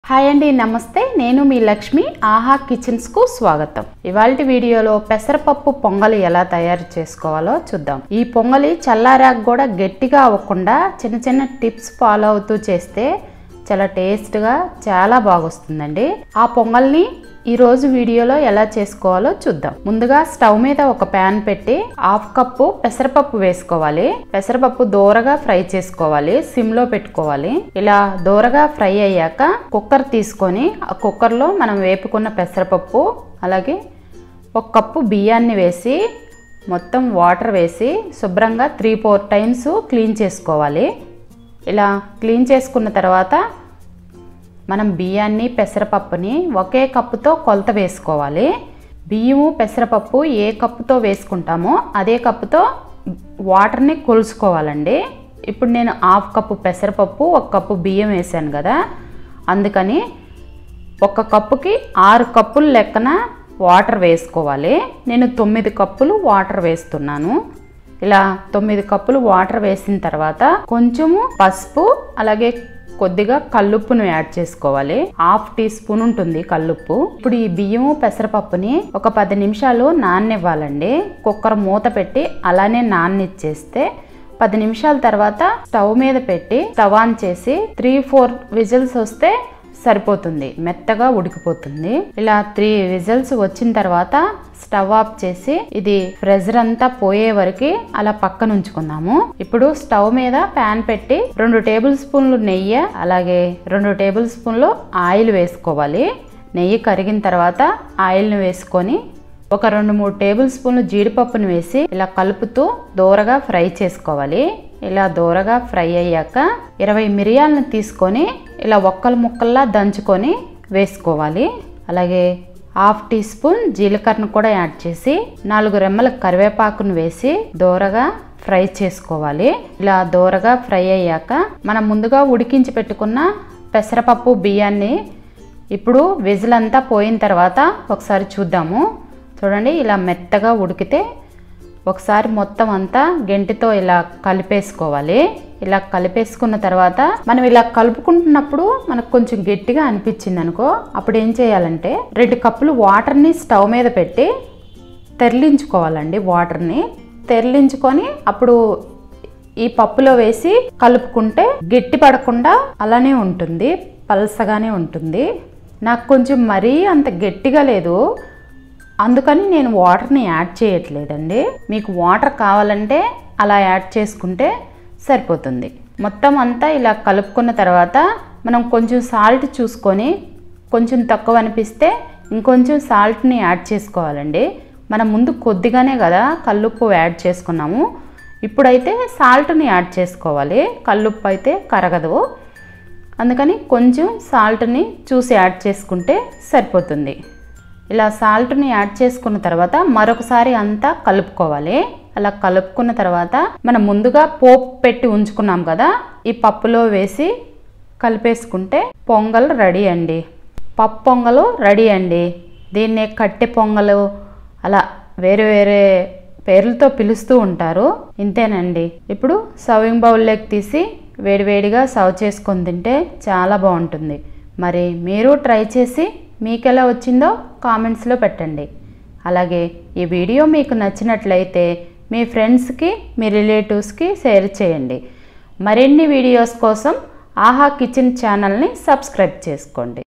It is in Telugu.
హాయ్ అండి నమస్తే నేను మీ లక్ష్మి ఆహా కిచెన్స్కు స్వాగతం ఇవాళ వీడియోలో పెసరపప్పు పొంగలి ఎలా తయారు చేసుకోవాలో చూద్దాం ఈ పొంగలి చల్లారాక కూడా గట్టిగా అవ్వకుండా చిన్న చిన్న టిప్స్ ఫాలో అవుతూ చేస్తే చాలా టేస్ట్గా చాలా బాగొస్తుందండి ఆ పొంగల్ని ఈ రోజు వీడియోలో ఎలా చేసుకోవాలో చూద్దాం ముందుగా స్టవ్ మీద ఒక ప్యాన్ పెట్టి హాఫ్ కప్పు పెసరపప్పు వేసుకోవాలి పెసరపప్పు దూరగా ఫ్రై చేసుకోవాలి సిమ్ లో పెట్టుకోవాలి ఇలా దూరగా ఫ్రై అయ్యాక కుక్కర్ తీసుకొని ఆ కుక్కర్లో మనం వేపుకున్న పెసరపప్పు అలాగే ఒక కప్పు బియ్యాన్ని వేసి మొత్తం వాటర్ వేసి శుభ్రంగా త్రీ ఫోర్ టైమ్స్ క్లీన్ చేసుకోవాలి ఇలా క్లీన్ చేసుకున్న తర్వాత మనం బియ్యాన్ని పెసరపప్పుని ఒకే కప్పుతో కొలత వేసుకోవాలి బియ్యము పెసరపప్పు ఏ కప్పుతో వేసుకుంటామో అదే కప్పుతో వాటర్ని కొలుసుకోవాలండి ఇప్పుడు నేను హాఫ్ కప్పు పెసరపప్పు ఒక కప్పు బియ్యం వేసాను కదా అందుకని ఒక కప్పుకి ఆరు కప్పులు లెక్కన వాటర్ వేసుకోవాలి నేను తొమ్మిది కప్పులు వాటర్ వేస్తున్నాను ఇలా తొమ్మిది కప్పులు వాటర్ వేసిన తర్వాత కొంచెము పసుపు అలాగే కొద్దిగా కల్లుప్పును యాడ్ చేసుకోవాలి హాఫ్ టీ స్పూన్ ఉంటుంది కల్లుప్పు ఇప్పుడు ఈ బియ్యము పెసరపప్పుని ఒక పది నిమిషాలు నాననివ్వాలండి కుక్కర్ మూత పెట్టి అలానే నాననిచ్చేస్తే పది నిమిషాల తర్వాత స్టవ్ మీద పెట్టి స్టవ్ ఆన్ చేసి త్రీ ఫోర్ విజిల్స్ వస్తే సరిపోతుంది మెత్తగా ఉడికిపోతుంది ఇలా త్రీ విజిల్స్ వచ్చిన తర్వాత స్టవ్ ఆఫ్ చేసి ఇది ప్రెజర్ అంతా పోయే వరకు అలా పక్కన ఉంచుకుందాము ఇప్పుడు స్టవ్ మీద ప్యాన్ పెట్టి రెండు టేబుల్ స్పూన్లు నెయ్యి అలాగే రెండు టేబుల్ స్పూన్లు ఆయిల్ వేసుకోవాలి నెయ్యి కరిగిన తర్వాత ఆయిల్ని వేసుకొని ఒక రెండు మూడు టేబుల్ స్పూన్లు జీడిపప్పును వేసి ఇలా కలుపుతూ దూరగా ఫ్రై చేసుకోవాలి ఇలా దూరగా ఫ్రై అయ్యాక ఇరవై మిరియాలను తీసుకొని ఇలా ఒక్కలు ముక్కల్లా దంచుకొని వేసుకోవాలి అలాగే హాఫ్ టీ స్పూన్ జీలకర్రను కూడా యాడ్ చేసి నాలుగు రెమ్మల కరివేపాకును వేసి దూరగా ఫ్రై చేసుకోవాలి ఇలా దూరగా ఫ్రై అయ్యాక మనం ముందుగా ఉడికించి పెట్టుకున్న పెసరపప్పు బియ్యాన్ని ఇప్పుడు విజిల్ అంతా పోయిన తర్వాత ఒకసారి చూద్దాము చూడండి ఇలా మెత్తగా ఉడికితే ఒకసారి మొత్తం అంతా గెంటితో ఇలా కలిపేసుకోవాలి ఇలా కలిపేసుకున్న తర్వాత మనం ఇలా కలుపుకుంటున్నప్పుడు మనకు కొంచెం గట్టిగా అనిపించింది అనుకో అప్పుడు ఏం చేయాలంటే రెండు కప్పులు వాటర్ని స్టవ్ మీద పెట్టి తెరలించుకోవాలండి వాటర్ని తెరలించుకొని అప్పుడు ఈ పప్పులో వేసి కలుపుకుంటే గట్టి పడకుండా అలానే ఉంటుంది పలసగానే ఉంటుంది నాకు కొంచెం మరీ అంత గట్టిగా లేదు అందుకని నేను వాటర్ని యాడ్ చేయట్లేదండి మీకు వాటర్ కావాలంటే అలా యాడ్ చేసుకుంటే సరిపోతుంది మొత్తం అంతా ఇలా కలుపుకున్న తర్వాత మనం కొంచెం సాల్ట్ చూసుకొని కొంచెం తక్కువ అనిపిస్తే ఇంకొంచెం సాల్ట్ని యాడ్ చేసుకోవాలండి మనం ముందు కొద్దిగానే కదా కల్లుప్పు యాడ్ చేసుకున్నాము ఇప్పుడైతే సాల్ట్ని యాడ్ చేసుకోవాలి కల్లుప్పు అయితే కరగదు అందుకని కొంచెం సాల్ట్ని చూసి యాడ్ చేసుకుంటే సరిపోతుంది ఇలా సాల్ట్ని యాడ్ చేసుకున్న తర్వాత మరొకసారి అంతా కలుపుకోవాలి అలా కలుపుకున్న తర్వాత మనం ముందుగా పోపు పెట్టి ఉంచుకున్నాం కదా ఈ పప్పులో వేసి కలిపేసుకుంటే పొంగల్ రెడీ అండి పప్పు పొంగలు రెడీ అండి దీన్నే కట్టె పొంగలు అలా వేరే వేరే పేర్లతో పిలుస్తూ ఉంటారు ఇంతేనండి ఇప్పుడు సర్వింగ్ బౌల్లోకి తీసి వేడివేడిగా సర్వ్ చేసుకొని తింటే చాలా బాగుంటుంది మరి మీరు ట్రై చేసి మీకు ఎలా వచ్చిందో కామెంట్స్లో పెట్టండి అలాగే ఈ వీడియో మీకు నచ్చినట్లయితే మీ ఫ్రెండ్స్కి మీ రిలేటివ్స్కి షేర్ చేయండి మరిన్ని వీడియోస్ కోసం ఆహా కిచెన్ ఛానల్ని సబ్స్క్రైబ్ చేసుకోండి